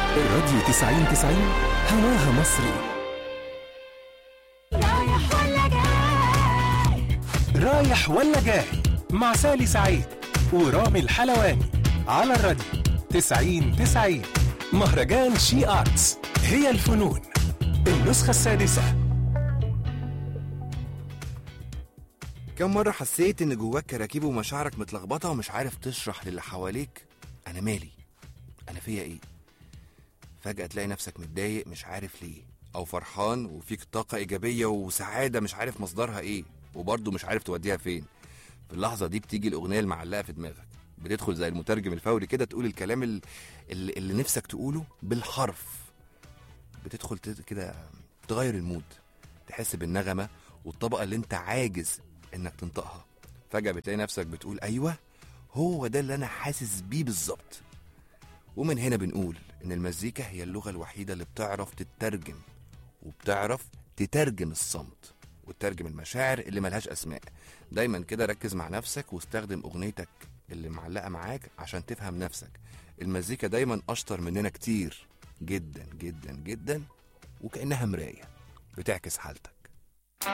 الراديو 90 90 هواها مصري رايح ولا جاي رايح ولا جاي مع سالي سعيد ورامي الحلواني على الراديو 90 90 مهرجان شي آرتس هي الفنون النسخة السادسة كم مرة حسيت إن جواك كراكيب ومشاعرك متلخبطة ومش عارف تشرح للي حواليك أنا مالي أنا فيا إيه فجأة تلاقي نفسك متضايق مش عارف ليه أو فرحان وفيك طاقة إيجابية وسعادة مش عارف مصدرها إيه وبرضه مش عارف توديها فين في اللحظة دي بتيجي الأغنية المعلقة في دماغك بتدخل زي المترجم الفوري كده تقول الكلام ال- اللي, اللي نفسك تقوله بالحرف بتدخل ت- كده تغير المود تحس بالنغمة والطبقة اللي انت عاجز انك تنطقها فجأة بتلاقي نفسك بتقول ايوه هو ده اللي انا حاسس بيه بالظبط ومن هنا بنقول ان المزيكا هي اللغة الوحيدة اللي بتعرف تترجم وبتعرف تترجم الصمت وتترجم المشاعر اللي ملهاش اسماء دايما كده ركز مع نفسك واستخدم اغنيتك اللي معلقة معاك عشان تفهم نفسك المزيكا دايما اشطر مننا كتير جدا جدا جدا وكأنها مراية بتعكس حالتك